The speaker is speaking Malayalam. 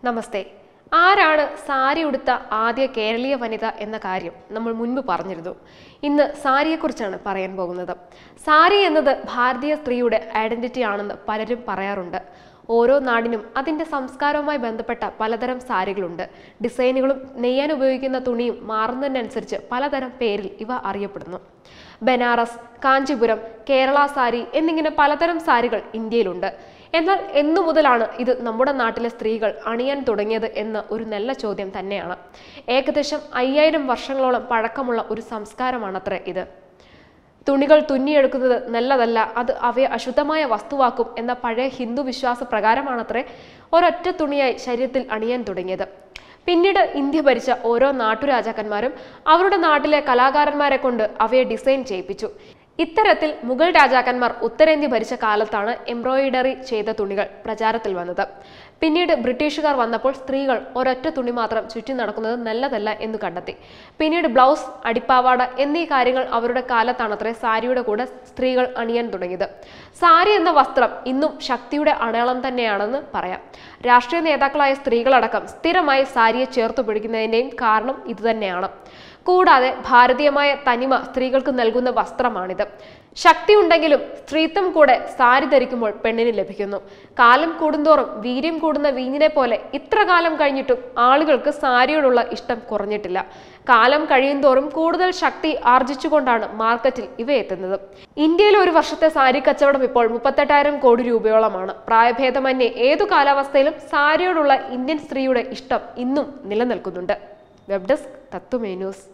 നമസ്തേ ആരാണ് സാരി ഉടുത്ത ആദ്യ കേരളീയ വനിത എന്ന കാര്യം നമ്മൾ മുൻപ് പറഞ്ഞിരുന്നു ഇന്ന് സാരിയെക്കുറിച്ചാണ് പറയാൻ പോകുന്നത് സാരി എന്നത് ഭാരതീയ സ്ത്രീയുടെ ഐഡന്റിറ്റി ആണെന്ന് പലരും പറയാറുണ്ട് ഓരോ നാടിനും അതിൻ്റെ സംസ്കാരവുമായി ബന്ധപ്പെട്ട പലതരം സാരികളുണ്ട് ഡിസൈനുകളും നെയ്യാൻ ഉപയോഗിക്കുന്ന തുണിയും മാറുന്നതിനനുസരിച്ച് പലതരം പേരിൽ ഇവ അറിയപ്പെടുന്നു ബനാറസ് കാഞ്ചീപുരം കേരള സാരി എന്നിങ്ങനെ പലതരം സാരികൾ ഇന്ത്യയിലുണ്ട് എന്നാൽ എന്നു മുതലാണ് ഇത് നമ്മുടെ നാട്ടിലെ സ്ത്രീകൾ അണിയാൻ തുടങ്ങിയത് എന്ന ഒരു നല്ല ചോദ്യം തന്നെയാണ് ഏകദേശം അയ്യായിരം വർഷങ്ങളോളം പഴക്കമുള്ള ഒരു സംസ്കാരമാണത്രേ ഇത് തുണികൾ തുന്നിയെടുക്കുന്നത് നല്ലതല്ല അത് അവയെ അശുദ്ധമായ വസ്തുവാക്കും എന്ന പഴയ ഹിന്ദു വിശ്വാസ പ്രകാരമാണത്രേ ഒരൊറ്റ തുണിയായി ശരീരത്തിൽ അണിയാൻ തുടങ്ങിയത് പിന്നീട് ഇന്ത്യ ഭരിച്ച ഓരോ നാട്ടുരാജാക്കന്മാരും അവരുടെ നാട്ടിലെ കലാകാരന്മാരെ കൊണ്ട് അവയെ ഡിസൈൻ ചെയ്യിപ്പിച്ചു ഇത്തരത്തിൽ മുഗൾ രാജാക്കന്മാർ ഉത്തരേന്ത്യ ഭരിച്ച കാലത്താണ് എംബ്രോയിഡറി ചെയ്ത തുണികൾ പ്രചാരത്തിൽ വന്നത് പിന്നീട് ബ്രിട്ടീഷുകാർ വന്നപ്പോൾ സ്ത്രീകൾ ഒരൊറ്റ തുണി മാത്രം ചുറ്റി നടക്കുന്നത് നല്ലതല്ല എന്ന് കണ്ടെത്തി പിന്നീട് ബ്ലൗസ് അടിപ്പാവാട എന്നീ കാര്യങ്ങൾ അവരുടെ കാലത്താണത്രേ സാരിയുടെ കൂടെ സ്ത്രീകൾ അണിയാൻ തുടങ്ങിയത് സാരി എന്ന വസ്ത്രം ഇന്നും ശക്തിയുടെ അടയാളം തന്നെയാണെന്ന് പറയാം രാഷ്ട്രീയ നേതാക്കളായ സ്ത്രീകളടക്കം സ്ഥിരമായി സാരിയെ ചേർത്ത് പിടിക്കുന്നതിൻ്റെയും കാരണം ഇതുതന്നെയാണ് കൂടാതെ ഭാരതീയമായ തനിമ സ്ത്രീകൾക്ക് നൽകുന്ന വസ്ത്രമാണിത് ശക്തി ഉണ്ടെങ്കിലും സ്ത്രീത്വം കൂടെ സാരി ധരിക്കുമ്പോൾ പെണ്ണിന് ലഭിക്കുന്നു കാലം കൂടുന്തോറും വീര്യം കൂടുന്ന വീഞ്ഞിനെ പോലെ ഇത്ര കാലം കഴിഞ്ഞിട്ടും ആളുകൾക്ക് സാരിയോടുള്ള ഇഷ്ടം കുറഞ്ഞിട്ടില്ല കാലം കഴിയുന്തോറും കൂടുതൽ ശക്തി ആർജിച്ചുകൊണ്ടാണ് മാർക്കറ്റിൽ ഇവ എത്തുന്നത് ഇന്ത്യയിൽ ഒരു വർഷത്തെ സാരി കച്ചവടം ഇപ്പോൾ മുപ്പത്തെട്ടായിരം കോടി രൂപയോളമാണ് പ്രായഭേദമന്യേ ഏതു കാലാവസ്ഥയിലും സാരിയോടുള്ള ഇന്ത്യൻ സ്ത്രീയുടെ ഇഷ്ടം ഇന്നും നിലനിൽക്കുന്നുണ്ട് വെബ് ഡെസ്ക് തത്വമേ ന്യൂസ്